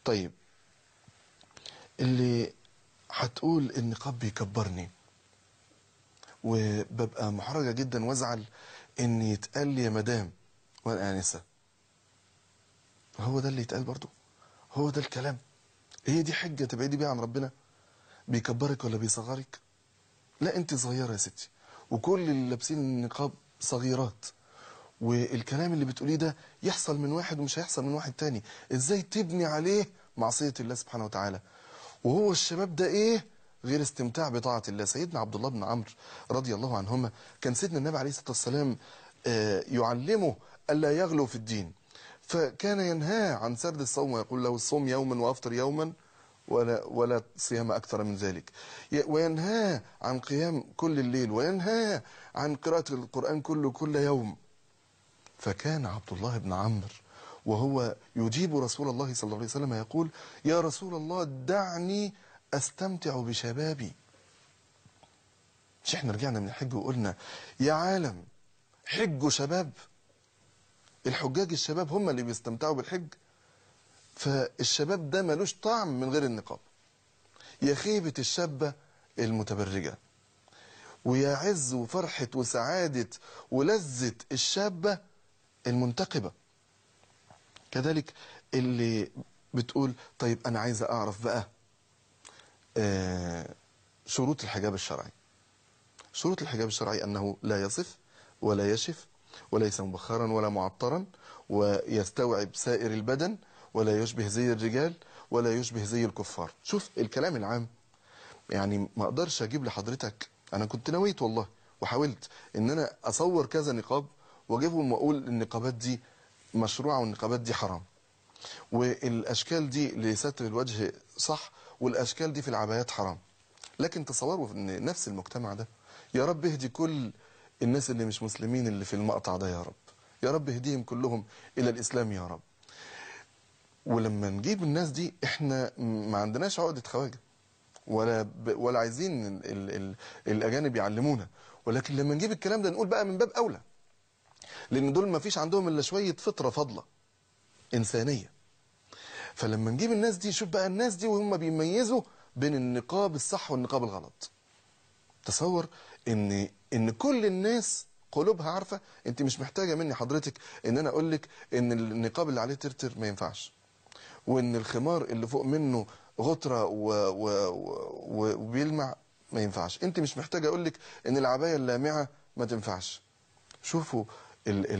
طيب اللي هتقول النقاب بيكبرني وببقى محرجة جدا وازعل ان يتقال لي يا مدام وانا انسة هو ده اللي يتقال برضو هو ده الكلام هي دي حجة تبعدي بيها عن ربنا بيكبرك ولا بيصغرك لا انت صغيرة يا ستي وكل اللي لابسين النقاب صغيرات والكلام اللي بتقوليه ده يحصل من واحد ومش هيحصل من واحد تاني ازاي تبني عليه معصية الله سبحانه وتعالى وهو الشباب ده ايه غير استمتاع بطاعة الله سيدنا عبد الله بن عمرو رضي الله عنهما كان سيدنا النبي عليه الصلاة والسلام آه، يعلمه ألا يغلو في الدين فكان ينهاه عن سرد الصوم ويقول له الصوم يوما وافطر يوما ولا ولا صيام اكثر من ذلك ي- وينهاه عن قيام كل الليل وينهاه عن قراءة القرآن كله كل يوم فكان عبد الله بن عمرو وهو يجيب رسول الله صلى الله عليه وسلم يقول يا رسول الله دعني استمتع بشبابي مش احنا رجعنا من الحج وقلنا يا عالم حجوا شباب الحجاج الشباب هم اللي بيستمتعوا بالحج فالشباب ده ملوش طعم من غير النقاب يا خيبة الشابة المتبرجة ويا عز وفرحة وسعادة ولذة الشابة المنتقبة كذلك اللي بتقول طيب أنا عايزة أعرف بقى آه، شروط الحجاب الشرعي شروط الحجاب الشرعي أنه لا يصف ولا يشف وليس مبخرا ولا معطرا ويستوعب سائر البدن ولا يشبه زي الرجال ولا يشبه زي الكفار شوف الكلام العام يعني ما اقدرش اجيب لحضرتك انا كنت نويت والله وحاولت ان انا اصور كذا نقاب واجيبهم واقول النقابات دي مشروعه والنقابات دي حرام والاشكال دي لستر الوجه صح والاشكال دي في العبايات حرام لكن تصوروا ان نفس المجتمع ده يا رب اهدي كل الناس اللي مش مسلمين اللي في المقطع ده يا رب يا رب اهديهم كلهم الى الاسلام يا رب ولما نجيب الناس دي احنا ما عندناش عقدة خواجه ولا ب... ولا عايزين ال... ال... ال... الاجانب يعلمونا ولكن لما نجيب الكلام ده نقول بقى من باب اولى لان دول ما فيش عندهم الا شويه فطره فاضله انسانيه فلما نجيب الناس دي شوف بقى الناس دي وهم بيميزوا بين النقاب الصح والنقاب الغلط تصور ان ان كل الناس قلوبها عارفه انت مش محتاجه مني حضرتك ان انا اقول لك ان النقاب اللي عليه ترتر ما ينفعش وان الخمار اللي فوق منه غطره و... و... و... وبيلمع ما ينفعش انت مش محتاجه اقول لك ان العبايه اللامعه ما تنفعش شوفوا ال... ال...